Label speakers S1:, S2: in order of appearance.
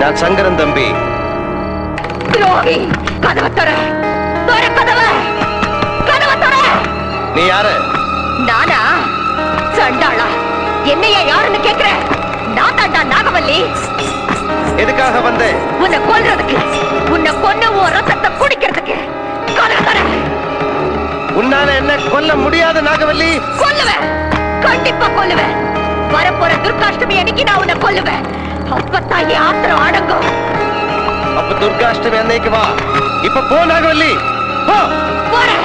S1: நான் சங்கரன் தம்பி
S2: துரோகி கதவை தர தர கதவை கதவை தர
S1: நீ யாரு
S2: நானா சண்டாளா என்னையா யாருன்னு கேக்குற நான் தாண்டா நாகவல்லி
S1: எதுக்காக வந்த
S2: உன்னை கொல்றதுக்கு உன்னை கொன்னு உன் ரத்தத்தை குடிக்கிறதுக்கு கதவை தர
S1: உன்னால என்ன கொல்ல முடியாத நாகவல்லி
S2: கொல்லுவேன் கண்டிப்பா கொல்லுவேன் வரப்போற துர்காஷ்டமி அன்னைக்கு நான் உன்னை கொல்லுவேன் அப்பத்தான் என் ஆத்திரம் அடங்கும்
S1: அப்ப துர்காஷ்டமி அன்னைக்கு வா இப்ப போ நாகவல்லி போ
S2: போறேன்